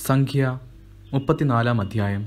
സംഖ്യ മുപ്പത്തിനാലാം അധ്യായം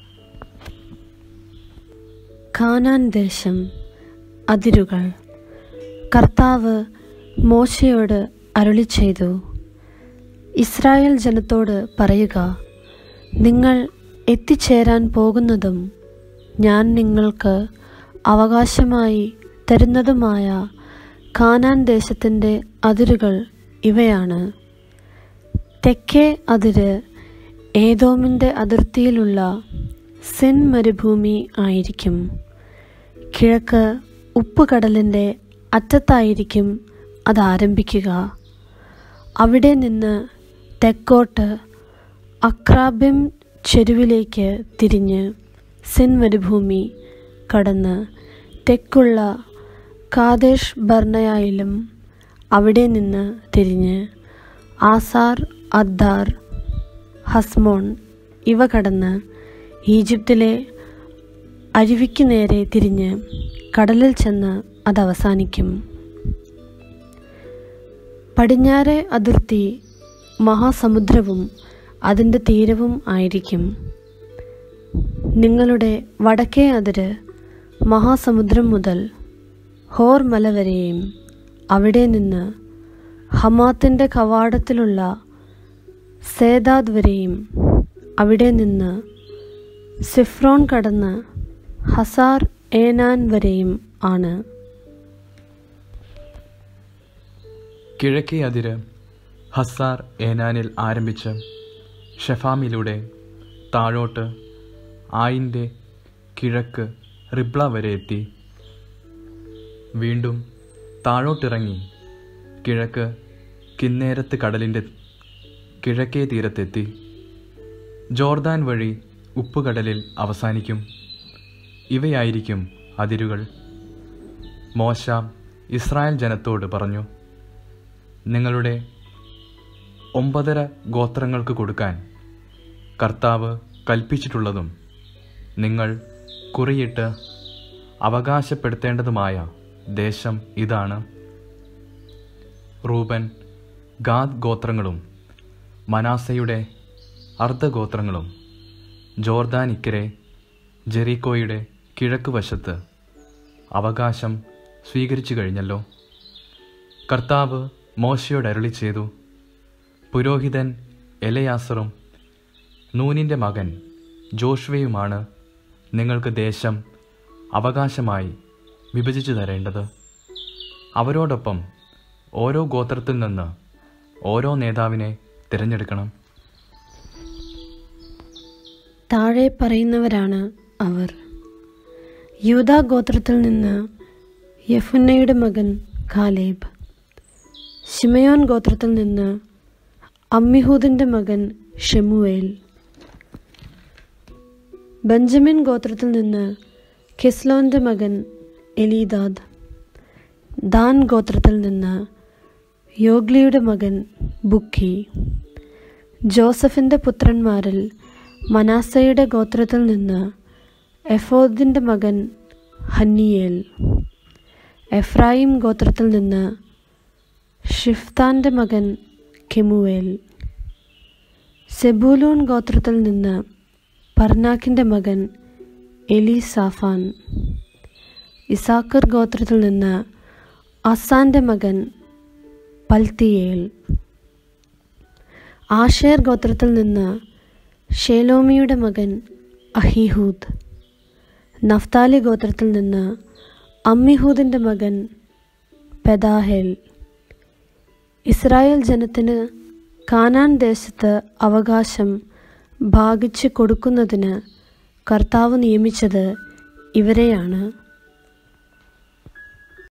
കാനാൻ ദേശം അതിരുകൾ കർത്താവ് മോശയോട് അരുളി ചെയ്തു ഇസ്രായേൽ ജനത്തോട് പറയുക നിങ്ങൾ എത്തിച്ചേരാൻ പോകുന്നതും ഞാൻ നിങ്ങൾക്ക് അവകാശമായി തരുന്നതുമായ കാനാൻ ദേശത്തിൻ്റെ അതിരുകൾ ഇവയാണ് തെക്കേ അതിര് ഏതോമിൻ്റെ അതിർത്തിയിലുള്ള സെൻ മരുഭൂമി ആയിരിക്കും കിഴക്ക് ഉപ്പുകടലിൻ്റെ അറ്റത്തായിരിക്കും അത് ആരംഭിക്കുക അവിടെ നിന്ന് തെക്കോട്ട് അക്രാബിം ചെരുവിലേക്ക് തിരിഞ്ഞ് സെൻ മരുഭൂമി കടന്ന് തെക്കുള്ള കാദേശ് ബർണയായിലും അവിടെ നിന്ന് തിരിഞ്ഞ് ആസാർ അദ്ദാർ ഹസ്മോൺ ഇവ കടന്ന് ഈജിപ്തിലെ അരുവിക്ക് നേരെ തിരിഞ്ഞ് കടലിൽ ചെന്ന് അത് അവസാനിക്കും പടിഞ്ഞാറെ അതിർത്തി മഹാസമുദ്രവും അതിൻ്റെ തീരവും ആയിരിക്കും നിങ്ങളുടെ വടക്കേ അതിര് മഹാസമുദ്രം മുതൽ ഹോർ മല വരെയും അവിടെ നിന്ന് ഹമാത്തിൻ്റെ കവാടത്തിലുള്ള സേദാദ് വരെയും അവിടെ നിന്ന് സിഫ്രോൺ കടന്ന് ഹസാർ ഏനാൻ വരെയും ആണ് കിഴക്കേ അതിര് ഹസാർ ഏനാനിൽ ആരംഭിച്ച് ഷെഫാമിലൂടെ താഴോട്ട് ആയിൻ്റെ കിഴക്ക് റിബ്ല വരെ എത്തി വീണ്ടും താഴോട്ടിറങ്ങി കിഴക്ക് കിന്നേരത്ത് കടലിൻ്റെ കിഴക്കേ തീരത്തെത്തി ജോർദാൻ വഴി ഉപ്പുകടലിൽ അവസാനിക്കും ഇവയായിരിക്കും അതിരുകൾ മോശ ഇസ്രായേൽ ജനത്തോട് പറഞ്ഞു നിങ്ങളുടെ ഒമ്പതര ഗോത്രങ്ങൾക്ക് കൊടുക്കാൻ കർത്താവ് കൽപ്പിച്ചിട്ടുള്ളതും നിങ്ങൾ കുറിയിട്ട് അവകാശപ്പെടുത്തേണ്ടതുമായ ദേശം ഇതാണ് റൂബൻ ഗാദ് ഗോത്രങ്ങളും മനാസയുടെ അർദ്ധഗോത്രങ്ങളും ജോർദാൻ ഇക്കരെ ജെറീക്കോയുടെ കിഴക്കുവശത്ത് അവകാശം സ്വീകരിച്ചു കഴിഞ്ഞല്ലോ കർത്താവ് മോശയോട് അരുളി ചെയ്തു പുരോഹിതൻ എലയാസറും നൂനിൻ്റെ മകൻ ജോഷ്വയുമാണ് നിങ്ങൾക്ക് ദേശം അവകാശമായി വിഭജിച്ചു തരേണ്ടത് അവരോടൊപ്പം ഓരോ ഗോത്രത്തിൽ നിന്ന് ഓരോ നേതാവിനെ തിരഞ്ഞെടുക്കണം താഴെ പറയുന്നവരാണ് അവർ യൂദാ ഗോത്രത്തിൽ നിന്ന് യഫുന്നയുടെ മകൻ കാലേബ് ഷിമയോൻ ഗോത്രത്തിൽ നിന്ന് അമ്മിഹൂദിൻ്റെ മകൻ ഷെമുവേൽ ബെഞ്ചമിൻ ഗോത്രത്തിൽ നിന്ന് കെസ്ലോന്റെ മകൻ എലീദാദ് ദാൻ ഗോത്രത്തിൽ നിന്ന് യോഗ്ലിയുടെ മകൻ ബുക്കി ജോസഫിൻ്റെ പുത്രന്മാരിൽ മനാസയുടെ ഗോത്രത്തിൽ നിന്ന് എഫോദിൻ്റെ മകൻ ഹന്നിയേൽ എഫ്രായിം ഗോത്രത്തിൽ നിന്ന് ഷിഫ്താൻ്റെ മകൻ കെമുവേൽ സെബൂലൂൺ ഗോത്രത്തിൽ നിന്ന് പർനാക്കിൻ്റെ മകൻ എലിസാഫാൻ ഇസാക്കർ ഗോത്രത്തിൽ നിന്ന് അസാൻ്റെ മകൻ പൽത്തിയേൽ ആഷേർ ഗോത്രത്തിൽ നിന്ന് ഷേലോമിയുടെ മകൻ അഹിഹൂദ് നഫ്താലി ഗോത്രത്തിൽ നിന്ന് അമ്മിഹൂദിൻ്റെ മകൻ പെദാഹേൽ ഇസ്രായേൽ ജനത്തിന് കാനാൻ ദേശത്ത് അവകാശം ഭാഗിച്ചു കൊടുക്കുന്നതിന് കർത്താവ് നിയമിച്ചത് ഇവരെയാണ്